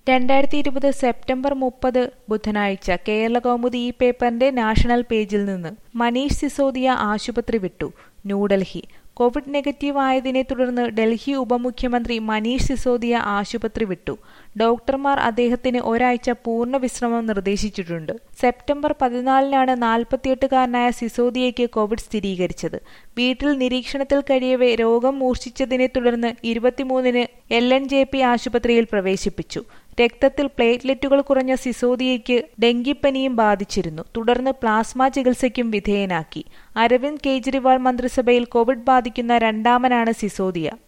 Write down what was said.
രണ്ടായിരത്തി ഇരുപത് സെപ്റ്റംബർ മുപ്പത് ബുധനാഴ്ച കേരളകൗമുദി ഈ പേപ്പറിന്റെ നാഷണൽ പേജിൽ നിന്ന് മനീഷ് സിസോദിയ ആശുപത്രി വിട്ടു ന്യൂഡൽഹി കോവിഡ് നെഗറ്റീവ് ആയതിനെ തുടർന്ന് ഡൽഹി ഉപമുഖ്യമന്ത്രി മനീഷ് സിസോദിയ ആശുപത്രി വിട്ടു ഡോക്ടർമാർ അദ്ദേഹത്തിന് ഒരാഴ്ച പൂർണ്ണ വിശ്രമം നിർദ്ദേശിച്ചിട്ടുണ്ട് സെപ്റ്റംബർ പതിനാലിനാണ് നാൽപ്പത്തിയെട്ടുകാരനായ സിസോദിയയ്ക്ക് കോവിഡ് സ്ഥിരീകരിച്ചത് വീട്ടിൽ നിരീക്ഷണത്തിൽ കഴിയവെ രോഗം മൂർച്ഛിച്ചതിനെ തുടർന്ന് ഇരുപത്തിമൂന്നിന് എൽ എൻ ജെ പി ആശുപത്രിയിൽ പ്രവേശിപ്പിച്ചു രക്തത്തിൽ പ്ലേറ്റ്ലെറ്റുകൾ കുറഞ്ഞ സിസോദിയയ്ക്ക് ഡെങ്കിപ്പനിയും ബാധിച്ചിരുന്നു തുടർന്ന് പ്ലാസ്മ ചികിത്സയ്ക്കും വിധേയനാക്കി അരവിന്ദ് കെജ്രിവാൾ മന്ത്രിസഭയിൽ കോവിഡ് ബാധിക്കുന്ന രണ്ടാമനാണ് സിസോദിയ